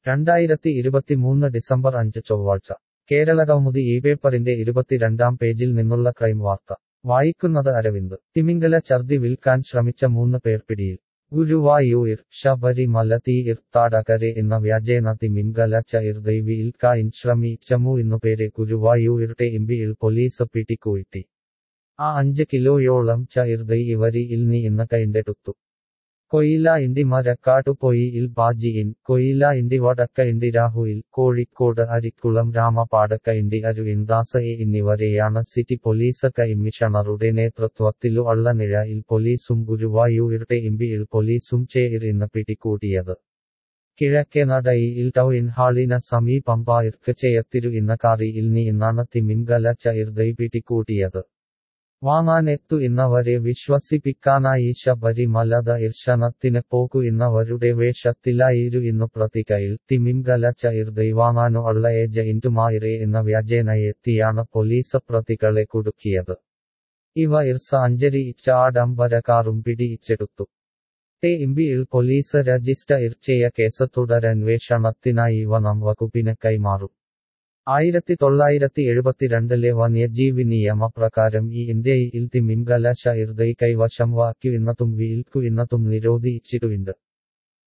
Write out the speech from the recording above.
രണ്ടായിരത്തി ഇരുപത്തിമൂന്ന് ഡിസംബർ അഞ്ച് ചൊവ്വാഴ്ച കേരളകൗമുദി ഈ പേപ്പറിന്റെ ഇരുപത്തിരണ്ടാം പേജിൽ നിന്നുള്ള ക്രൈം വാർത്ത വായിക്കുന്നത് അരവിന്ദ് തിമിംഗല ഛർദി വിൽക്കാൻ ശ്രമിച്ച മൂന്ന് പേർ പിടിയിൽ ഗുരുവായൂർ ശബരിമല തീർത്ഥാടകരെ എന്ന വ്യാജേന തിമിംഗല ചൈർദൈ വിൽക്കാൻ ശ്രമിച്ചമു എന്നുപേരെ ഗുരുവായൂരിട്ടെ എംപിയിൽ പോലീസ് പിടികൂട്ടി ആ അഞ്ച് കിലോയോളം ചൈർദൈ ഇവരിൽ നീ ഇന്ന് കൈണ്ടെടുത്തു കൊയില ഇണ്ടി മരക്കാട്ടുപോയി ഇൽ ബാജി ഇൻ കൊയില ഇണ്ടി വടക്ക ഇണ്ടി രാഹുയിൽ കോഴിക്കോട് അരിക്കുളം രാമപാടക്ക ഇണ്ടി അരുവിൻ ദാസ എ എന്നിവരെയാണ് സിറ്റി പോലീസ് കമ്മീഷണറുടെ നേതൃത്വത്തിലു അള്ളനിഴയിൽ പോലീസും ഗുരുവായൂരിട്ടെ എംപിയിൽ പോലീസും ചേർന്ന് പിടികൂടിയത് കിഴക്കേ നടയിൽ ടൗൺ ഹാളിന് സമീപം പായിർക്ക് ചെയ്യത്തിരു ഇന്ന കാറിയിൽ നീ ഇന്നാണ് തിമിംഗല ചൈർദൈ പിടികൂടിയത് വാങ്ങാനെത്തു ഇന്നവരെ വിശ്വസിപ്പിക്കാനായി ശബരിമല ദർശനത്തിന് പോകു ഇന്നവരുടെ വേഷത്തിലായിരു ഇന്നു പ്രതികയിൽ തിമിംഗല ചൈർദൈ വാങ്ങാനു ഉള്ള ഏജന്റുമാരെ എന്ന വ്യാജേന എത്തിയാണ് പോലീസ് പ്രതികളെ കുടുക്കിയത് ഇവ ഇർസ അഞ്ചരി ഇച്ച ആഡംബരക്കാറും പിടിയിച്ചെടുത്തു ടെ ഇമ്പിയിൽ പോലീസ് രജിസ്റ്റർ ചെയ്യ കേസ് തുടരന്വേഷണത്തിനായി വനം വകുപ്പിന് കൈമാറും ആയിരത്തി തൊള്ളായിരത്തി എഴുപത്തിരണ്ടിലെ വന്യജീവി നിയമപ്രകാരം ഈ ഇന്ത്യയിൽ തിമിംഗല ഷൈർദൈ കൈവശം വാക്കു ഇന്നതും വിൽക്കു ഇന്നതും നിരോധിച്ചിട്ടുണ്ട്